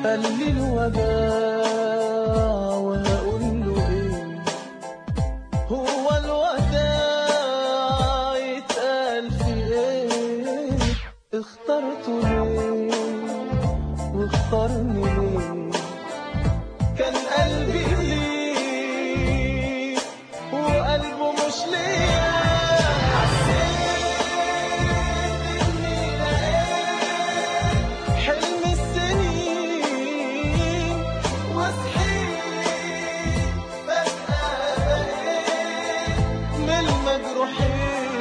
قال لي الوداع وهقول له ايه هو الوداع يتقال في ايه اخترته ليه واختارني ليه كان قلبي ليه وقلبه مش ليا حسيت اني لقيت حلم السنين وصحيت فجأة بقيت من المجروحين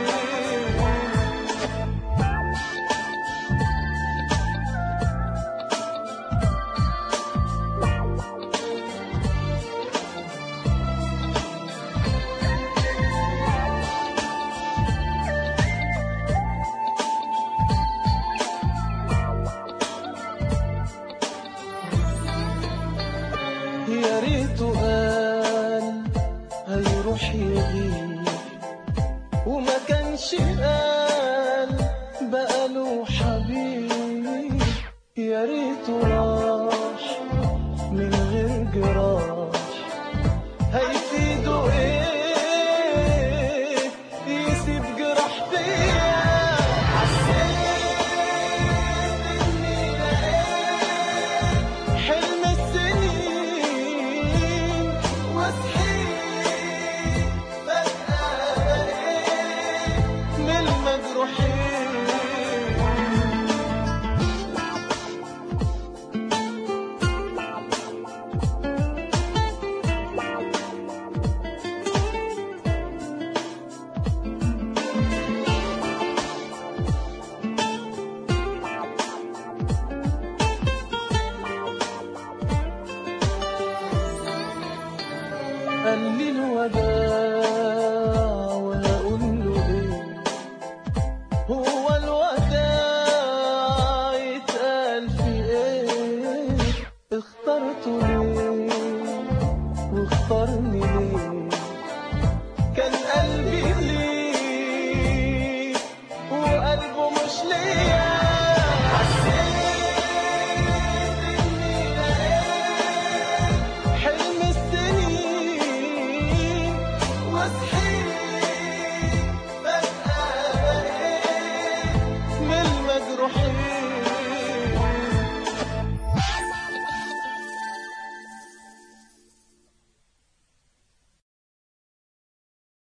يا ريته قال هيروح يغيب وما كانش قال بقى له حبيب يا ريته راح